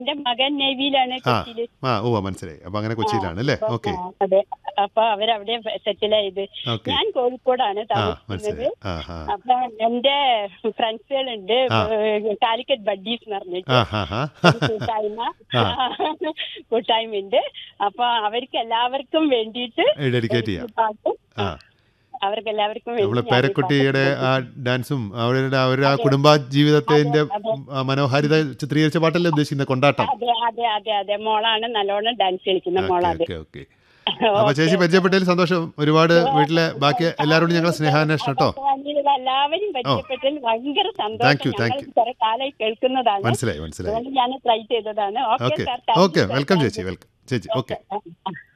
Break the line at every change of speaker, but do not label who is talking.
എന്റെ മകൻ നേവിയിലാണ്
ആ
കൊച്ചിയില്
ആ ഓ മനസ്സിലായി അപ്പൊ അങ്ങനെ കൊച്ചിയിലാണ് അല്ലേ
അപ്പൊ,
ഓക്കെ
ആ, അതെ അപ്പൊ അവരവിടെ സെറ്റിൽ ആയത്
ഓക്കെ
ഞാൻ കോഴിക്കോടാണ്
ആ
താമസിക്കുന്നത്
മനസ്സിലായി ആ ആ
അപ്പൊ എന്റെ ഫ്രണ്ട്സുകളുണ്ട്
ആ.
കാലിക്കറ്റ് ബഡ്ഡീസ് എന്ന് പറഞ്ഞിട്ട്
ആ ഹാ ഹാ
ഒരു കൂട്ടായ്മ
ആ.
കൂട്ടായ്മ ഉണ്ട് അപ്പൊ അവർക്ക് എല്ലാവർക്കും വേണ്ടിയിട്ട്
ഡെഡിക്കേറ്റ് ചെയ്യാം
ഈ പാട്ട്
ആ
അവർക്ക് എല്ലാവർക്കും
നമ്മള്
വേണ്ടി ഞാൻ ഈ
പേരക്കുട്ടിയുടെ
പാട്ട്
ആ ഡാൻസും അവരുടെ അവരുടെ ആ കുടുംബ ജീവിതത്തിന്റെ
അതെ,
ആ മനോഹാരിത ചിത്രീകരിച്ച പാട്ടല്ലേ ഉദ്ദേശിക്കുന്നത് കൊണ്ടാട്ടം
അതെ അതെ അതെ അതെ മോളാണ് നല്ലോണം ഡാൻസ് കളിക്കുന്ന മോളാണ്
ഓക്കെ ഓക്കെ അപ്പൊ ചേച്ചി പരിചയപ്പെട്ടതിൽ സന്തോഷം ഒരുപാട് വീട്ടിലെ ബാക്കി എല്ലാവരോടും ഞങ്ങൾ സ്നേഹാന്വേഷണം കേട്ടോ
ആകാശവാണിയിലുള്ള എല്ലാവരും പരിചയപ്പെട്ടതിൽ ഭയങ്കര
Thank you,
സന്തോഷം
thank
ഞങ്ങൾ
you.
കുറെ കാലമായി കേൾക്കുന്നതാണ്
മനസ്സിലായി മനസ്സിലായി
അതുകൊണ്ട് ഞാൻ ട്രൈ ചെയ്തതാണ് okay
okay
sir
okay welcome ചേച്ചി വെൽക്കം ചേച്ചി ഓക്കെ
ഓക്കെ